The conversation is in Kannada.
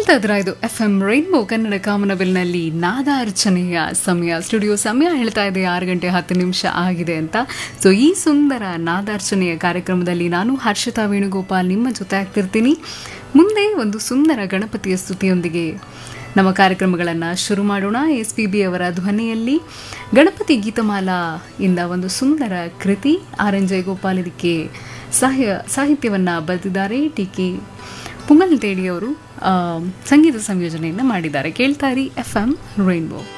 ಕೇಳ್ತಾ ಇದ್ರ ಇದು ಎಫ್ ಎಂ ರೈನ್ಬೋ ಕನ್ನಡ ಕಾಮನಬಿಲ್ನಲ್ಲಿ ನಾದಾರ್ಚನೆಯ ಸಮಯ ಸ್ಟುಡಿಯೋ ಸಮಯ ಹೇಳ್ತಾ ಇದೆ ಆರು ಗಂಟೆ ಹತ್ತು ನಿಮಿಷ ಆಗಿದೆ ಅಂತ ಸೊ ಈ ಸುಂದರ ನಾದಾರ್ಚನೆಯ ಕಾರ್ಯಕ್ರಮದಲ್ಲಿ ನಾನು ಹರ್ಷಿತಾ ವೇಣುಗೋಪಾಲ್ ನಿಮ್ಮ ಜೊತೆ ಆಗ್ತಿರ್ತೀನಿ ಮುಂದೆ ಒಂದು ಸುಂದರ ಗಣಪತಿಯ ಸ್ತುತಿಯೊಂದಿಗೆ ನಮ್ಮ ಕಾರ್ಯಕ್ರಮಗಳನ್ನು ಶುರು ಮಾಡೋಣ ಎಸ್ ಪಿ ಬಿ ಅವರ ಧ್ವನಿಯಲ್ಲಿ ಗಣಪತಿ ಗೀತಮಾಲಾ ಇಂದ ಒಂದು ಸುಂದರ ಕೃತಿ ಆರ್ ಎನ್ ಜಯಗೋಪಾಲ್ ಇದಕ್ಕೆ ಸಾಹ್ಯ ಸಾಹಿತ್ಯವನ್ನು ಬರೆದಿದ್ದಾರೆ ಟಿ ಕೆ ಪುಂಗಲ್ ತೇಡಿ ಅವರು ಆ, ಸಂಗೀತ ಸಂಯೋಜನೆಯನ್ನು ಮಾಡಿದ್ದಾರೆ ಕೇಳ್ತಾರಿ ಎಫ್ ಎಂ ರೈನ್ಬೋ